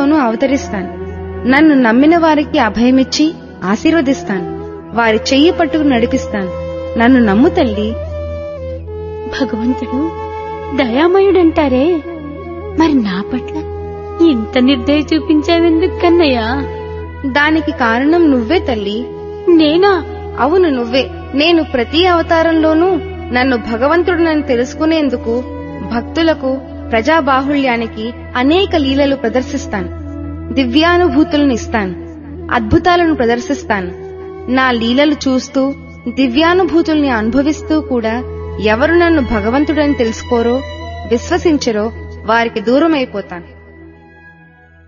రూపంలోనూ అవతరిస్తాను నన్ను నమ్మిన వారికి అభయమిచ్చి ఆశీర్వదిస్తాను వారి చెయ్యి పట్టుకు నడిపిస్తాను నన్ను నమ్ము తల్లి భగవంతుడు దయామయుడంటారే మరి నా పట్ల ఇంత నిర్దయ చూపించావెందుకు కన్నయ్యా దానికి కారణం నువ్వే తల్లి నేనా అవును నువ్వే నేను ప్రతి అవతారంలోనూ నన్ను భగవంతుడునని తెలుసుకునేందుకు భక్తులకు ప్రజాబాహుళ్యానికి అనేక లీలలు ప్రదర్శిస్తాను దివ్యానుభూతులను ఇస్తాను అద్భుతాలను ప్రదర్శిస్తాను నా లీలలు చూస్తూ దివ్యానుభూతుల్ని అనుభవిస్తూ కూడా ఎవరు నన్ను భగవంతుడని తెలుసుకోరో విశ్వసించరో వారికి దూరమైపోతాను